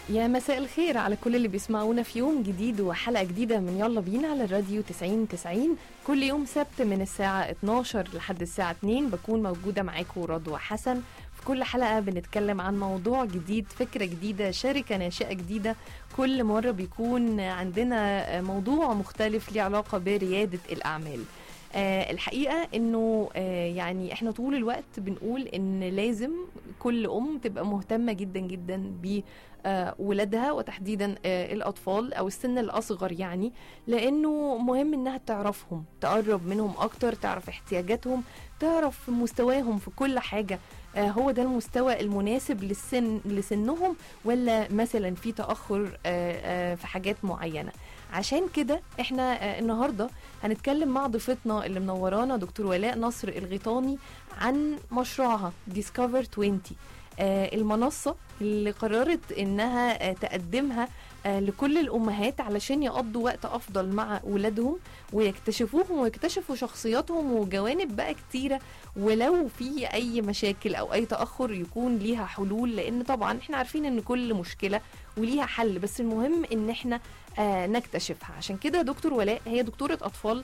يا مساء الخير على كل اللي بيسمعونا في يوم جديد وحلقة جديدة من يلا بينا على الراديو 90 90 كل يوم سبت من الساعة 12 لحد الساعة 2 بكون موجودة معاكم رضوى حسن في كل حلقة بنتكلم عن موضوع جديد فكرة جديدة شركة ناشئة جديدة كل مرة بيكون عندنا موضوع مختلف ليه علاقة بريادة الأعمال آه الحقيقه انه آه يعني احنا طول الوقت بنقول ان لازم كل ام تبقى مهتمه جدا جدا ب آه ولادها وتحديدا آه الاطفال او السن الاصغر يعني لانه مهم انها تعرفهم تقرب منهم اكتر تعرف احتياجاتهم تعرف مستواهم في كل حاجه آه هو ده المستوى المناسب للسن لسنهم ولا مثلا في تاخر آه آه في حاجات معينه عشان كده احنا آه النهارده هنتكلم مع ضيفتنا اللي منورانا دكتور ولاء نصر الغيطاني عن مشروعها ديسكفر 20 آه المنصه اللي قررت انها آه تقدمها آه لكل الامهات علشان يقضوا وقت افضل مع اولادهم ويكتشفوهم ويكتشفوا شخصياتهم وجوانب بقى كتيره ولو في اي مشاكل او اي تاخر يكون ليها حلول لان طبعا احنا عارفين ان كل مشكله وليها حل بس المهم ان احنا آه نكتشفها عشان كده دكتور ولاء هي دكتوره اطفال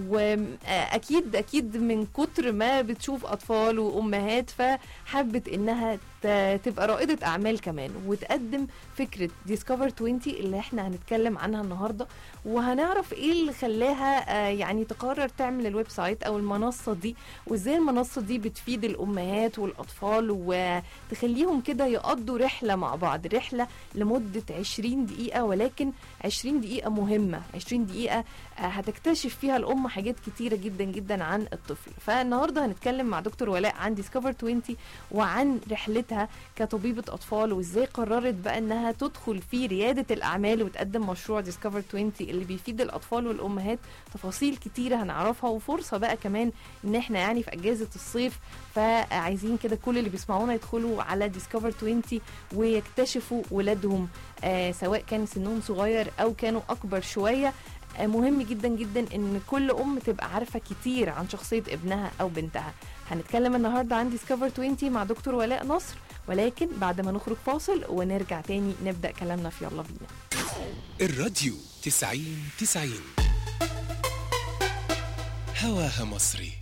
واكيد اكيد من كتر ما بتشوف اطفال وامهات فحبت انها تبقى رائده اعمال كمان وتقدم فكره ديسكفر 20 اللي احنا هنتكلم عنها النهارده وهنعرف ايه اللي خلاها آه يعني تقرر تعمل الويب سايت او المنصه دي وازاي المنصه دي بتفيد الامهات والاطفال وتخليهم كده يقضوا رحله مع بعض رحله لمده 20 دقيقه ولكن 20 دقيقه مهمه 20 دقيقه آه هتكتشف فيها الام حاجات كتيره جدا جدا عن الطفل فالنهارده هنتكلم مع دكتور ولاء عن ديسكفر 20 وعن رحلتها كطبيبه اطفال وازاي قررت بقى انها تدخل في رياده الاعمال وتقدم مشروع ديسكفر 20 اللي بيفيد الاطفال والامهات تفاصيل كتيره هنعرفها وفرصه بقى كمان ان احنا يعني في اجازه الصيف فعايزين كده كل اللي بيسمعونا يدخلوا على ديسكفر 20 ويكتشفوا ولادهم آه سواء كان سنهم صغير او كانوا اكبر شويه مهم جدا جدا ان كل ام تبقى عارفه كتير عن شخصيه ابنها او بنتها هنتكلم النهارده عن ديسكفر 20 مع دكتور ولاء نصر ولكن بعد ما نخرج فاصل ونرجع تاني نبدا كلامنا في يلا بينا الراديو 90 90 هواها مصري